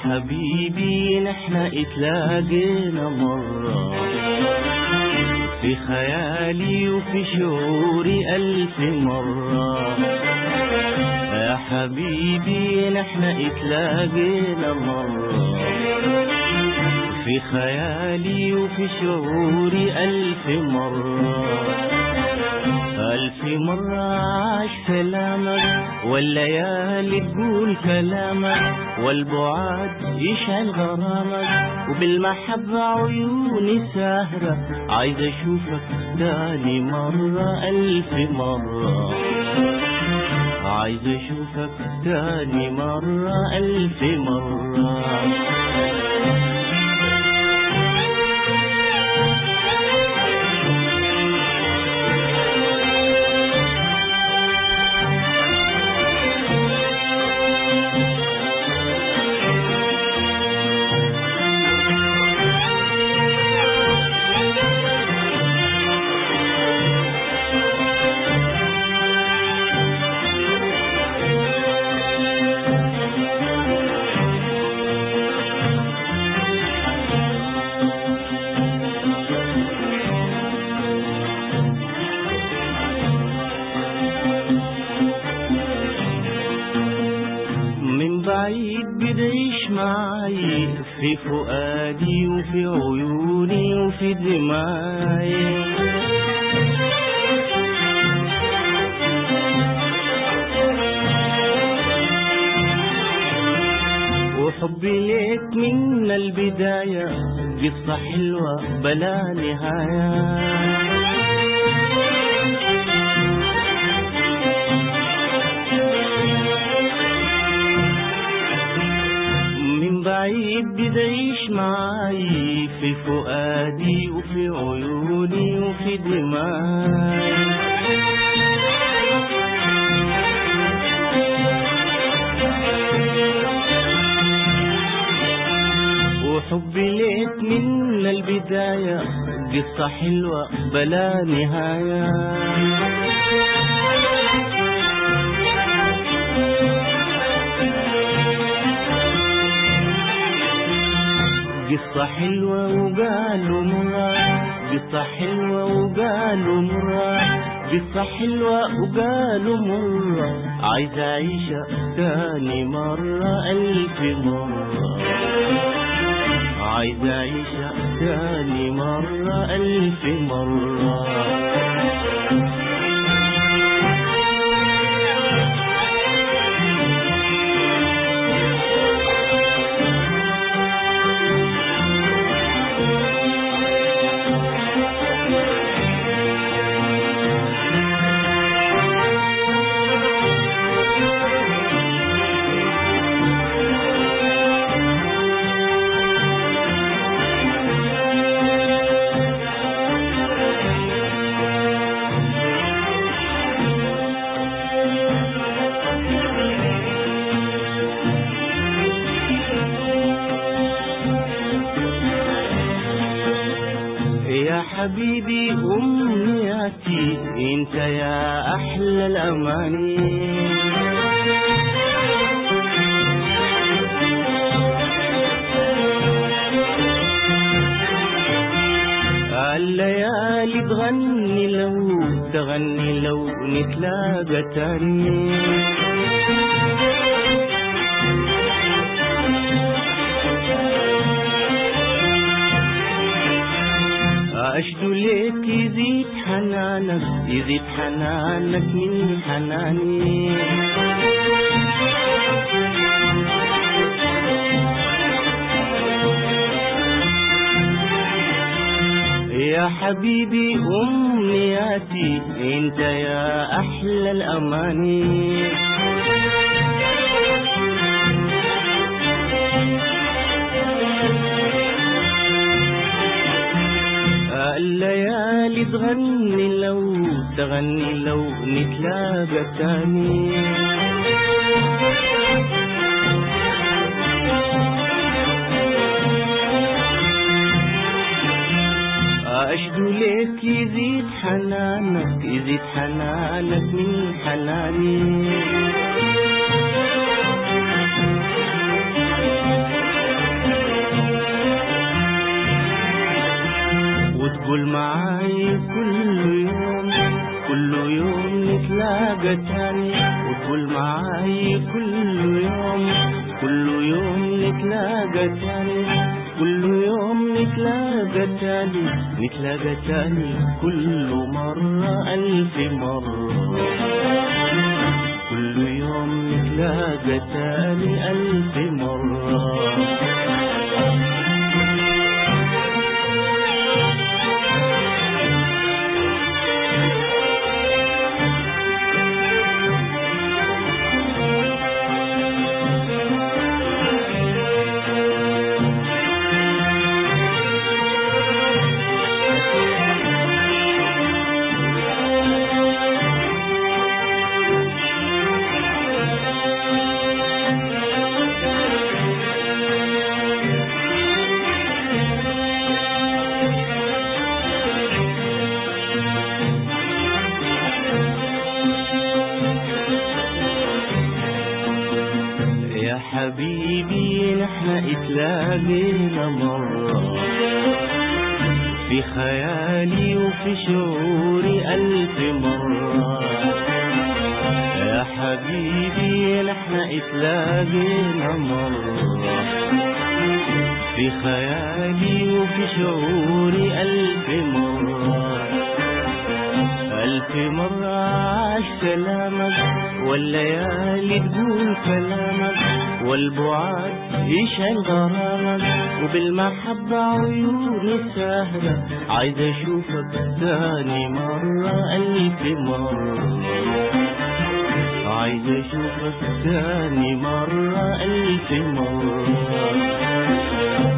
حبيبي نحن اتلاقينا مرة في خيالي وفي شعوري ألف مرة يا حبيبي نحن اتلاقينا مرة في خيالي وفي شعوري ألف مرة ألف مرة عاش كلامك والليالي تقول كلامك والبعاد يشعل غرامك وبالمحبة عيوني ساهرة عايز أشوفك تاني مرة ألف مرة عايز أشوفك تاني مرة ألف مرة من بعيد بتعيش معي في فؤادي وفي عيوني وفي دماغي وحبي ليك من البداية قصة حلوة بلا نهاية من بعيد بتعيش معي في فؤادي وفي عيوني وفي دماغي وحبي ليك من البداية قصة حلوة بلا نهاية قصة حلوة وقالوا مرة قصة حلوة وقالوا مرة قصة حلوة وقالوا مرة عايز أعيشها تاني مرة ألف مرة عايز أعيشها تاني مرة ألف مرة يا حبيبي أمنياتي انت يا أحلى الأماني الليالي تغني لو تغني لو نتلاقى تاني أشدو ليك يزيد حنانك يزيد حنانك من حناني يا حبيبي أمنياتي انت يا أحلى الأماني الليالي تغني لو تغني لو نتلاقى تاني أشدو ليك يزيد حنانك يزيد حنانك من حناني كل يوم كل يوم نتلاقى تاني كل يوم نتلاقى تاني نتلاقى تاني كل مرة ألف مرة كل يوم نتلاقى تاني ألف مرة يا حبيبي نحن اتلاقينا مرة في خيالي وفي شعوري ألف مرة يا حبيبي نحن اتلاقينا مرة في خيالي وفي شعوري ألف مرة ألف مرة عاش كلامك والليالي تقول كلامك والبعاد يشعل غرامك وبالمحبة عيوني سهرة عايز أشوفك تاني مرة ألف مرة عايز أشوفك تاني مرة ألف مرة